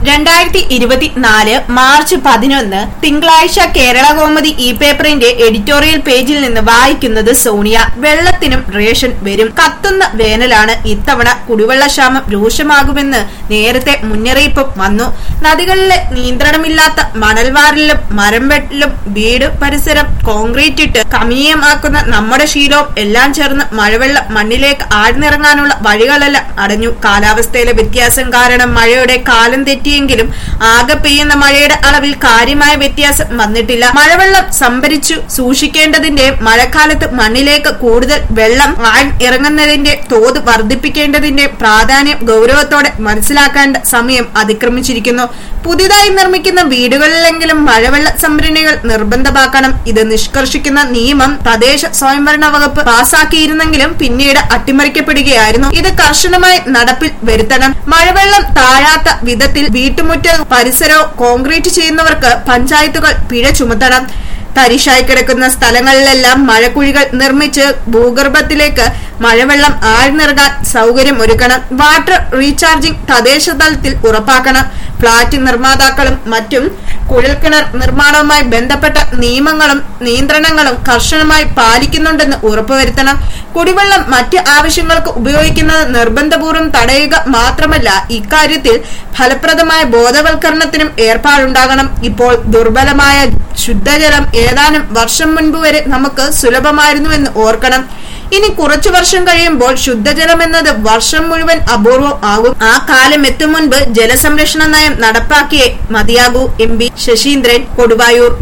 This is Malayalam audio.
രണ്ടായിരത്തി ഇരുപത്തിനാല് മാർച്ച് പതിനൊന്ന് തിങ്കളാഴ്ച കേരള കോമതി ഇ പേപ്പറിന്റെ എഡിറ്റോറിയൽ പേജിൽ നിന്ന് വായിക്കുന്നത് സോണിയ വെള്ളത്തിനും റേഷൻ വരും കത്തുന്ന വേനലാണ് ഇത്തവണ കുടിവെള്ളക്ഷാമം രൂക്ഷമാകുമെന്ന് നേരത്തെ മുന്നറിയിപ്പും വന്നു നദികളിലെ നിയന്ത്രണമില്ലാത്ത മണൽവാരലിലും മരം വെട്ടലും വീട് പരിസരം കോൺക്രീറ്റ് ഇട്ട് കമനീയമാക്കുന്ന നമ്മുടെ ശീലവും എല്ലാം ചേർന്ന് മഴവെള്ളം മണ്ണിലേക്ക് ആഴ്ന്നിറങ്ങാനുള്ള വഴികളെല്ലാം അടഞ്ഞു കാലാവസ്ഥയിലെ വ്യത്യാസം കാരണം മഴയുടെ കാലം തെറ്റിയെങ്കിലും ആകെ പെയ്യുന്ന മഴയുടെ അളവിൽ കാര്യമായ വ്യത്യാസം വന്നിട്ടില്ല മഴവെള്ളം സംഭരിച്ചു സൂക്ഷിക്കേണ്ടതിന്റെ മഴക്കാലത്ത് മണ്ണിലേക്ക് കൂടുതൽ വെള്ളം ആഴ് ഇറങ്ങുന്നതിന്റെ തോത് വർദ്ധിപ്പിക്കേണ്ടതിന്റെ പ്രാധാന്യം ഗൗരവത്തോടെ മനസ്സിലാക്കേണ്ട സമയം അതിക്രമിച്ചിരിക്കുന്നു പുതിയതായി നിർമ്മിക്കുന്ന വീടുകളിലെങ്കിലും മഴവെള്ള സംഭരണികൾ നിർബന്ധമാക്കണം ഇത് നിഷ്കർഷിക്കുന്ന നിയമം തദ്ദേശ സ്വയംഭരണ വകുപ്പ് പാസാക്കിയിരുന്നെങ്കിലും പിന്നീട് അട്ടിമറിക്കപ്പെടുകയായിരുന്നു ഇത് കർശനമായി നടപ്പിൽ വരുത്തണം മഴവെള്ളം താഴാത്ത വിധത്തിൽ വീട്ടുമുറ്റ പരിസരവും കോൺക്രീറ്റ് ചെയ്യുന്നവർക്ക് പഞ്ചായത്തുകൾ പിഴ ചുമത്തണം തരിശായി കിടക്കുന്ന സ്ഥലങ്ങളിലെല്ലാം മഴക്കുഴികൾ നിർമ്മിച്ച് ഭൂഗർഭത്തിലേക്ക് മഴവെള്ളം ആഴ്ന്നിറങ്ങാൻ സൗകര്യം ഒരുക്കണം വാട്ടർ റീചാർജിംഗ് തദ്ദേശ തലത്തിൽ ഉറപ്പാക്കണം ഫ്ളാറ്റ് നിർമ്മാതാക്കളും മറ്റും കുഴൽക്കിണർ നിർമ്മാണവുമായി ബന്ധപ്പെട്ട നിയമങ്ങളും നിയന്ത്രണങ്ങളും കർശനമായി പാലിക്കുന്നുണ്ടെന്ന് ഉറപ്പുവരുത്തണം കുടിവെള്ളം മറ്റ് ആവശ്യങ്ങൾക്ക് ഉപയോഗിക്കുന്നത് നിർബന്ധപൂർവ്വം തടയുക മാത്രമല്ല ഇക്കാര്യത്തിൽ ഫലപ്രദമായ ബോധവൽക്കരണത്തിനും ഏർപ്പാടുണ്ടാകണം ഇപ്പോൾ ദുർബലമായ ശുദ്ധജലം ഏതാനും വർഷം മുൻപ് വരെ നമുക്ക് സുലഭമായിരുന്നുവെന്ന് ഓർക്കണം ഇനി കുറച്ചു വർഷം കഴിയുമ്പോൾ ശുദ്ധജലം എന്നത് വർഷം മുഴുവൻ അപൂർവം ആകും ആ കാലം എത്തും മുൻപ് ജലസംരക്ഷണ നയം നടപ്പാക്കിയേ മതിയാകൂ എം പി ശശീന്ദ്രൻ കൊടുവായൂർ